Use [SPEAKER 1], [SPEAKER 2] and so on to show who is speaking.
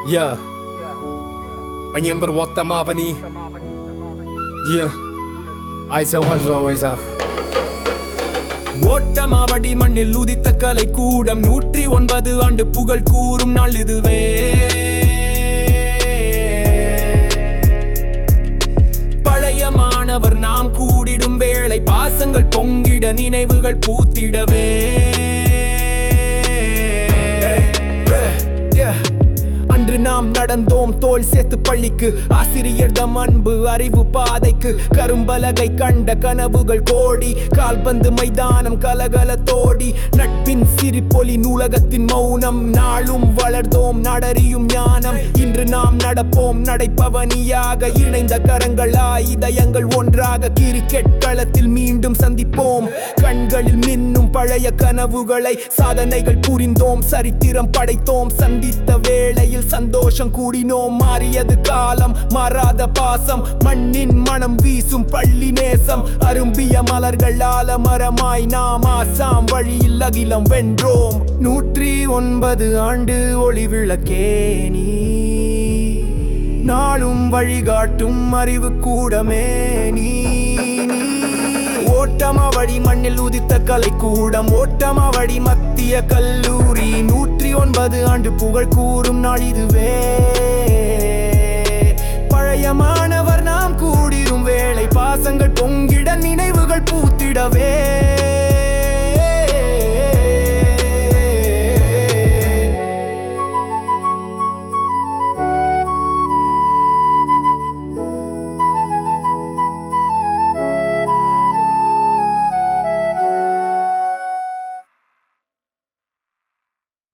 [SPEAKER 1] Yeah. Remember what the mapani? Yeah. I say what's always up. Oddamavadi மண்ணில் உதித்த கலை கூடம் நூற்றி ஒன்பது ஆண்டு புகழ் கூறும் நாள் இதுவே பழைய மாணவர் நாம் கூடிடும் வேளை பாசங்கள் பொங்கிட நினைவுகள் பூத்திடவே Yeah. அன்று நாம் நடந்தோம் தோல் சேர்த்து பள்ளிக்கு ஆசிரியர் தம் அன்பு அறிவு பாதைக்கு கரும்பலகை கண்ட கனவுகள் கோடி கால்பந்து மைதானம் கலகல தோடி நட்பின் சிரிப்பொலி நூலகத்தின் மௌனம் நாளும் வளர்ந்தோம் நடறியும் ஞானம் இன்று நாம் நடப்போம் நடைப்பவனியாக இணைந்த கரங்களாய் இதயங்கள் ஒன்றாக கிரிக்கெட் களத்தில் மீண்டும் சந்திப்போம் கண்களில் மின்னும் பழைய கனவுகளை சாதனைகள் புரிந்தோம் சரித்திரம் படைத்தோம் சந்தித்த வேளையில் சந்தோஷம் கூடினோம் மாறியது காலம் மாறாத பாசம் மண்ணின் மனம் வீசும் பள்ளி நேசம் அரும்பிய மலர்கள் ஆலமரமாய் நாம் ஆசாம் வழியில் அகிலம் வென்றோம் நூற்றி ஒன்பது ஆண்டு ஒளி விளக்கே நீ நாளும் வழிகாட்டும் அறிவு கூடமே நீ நீ. ஓட்டமாவடி மண்ணில் உதித்த கலை கூடம் ஓட்டமாவடி மத்திய கல்லூரி நூற்றி ஒன்பது ஆண்டு புகழ் கூறும் நாள் இதுவே பழைய மாணவர் நாம் கூடிரும் வேளை பாசங்கள் பொங்கிட நினைவுகள் பூத்திடவே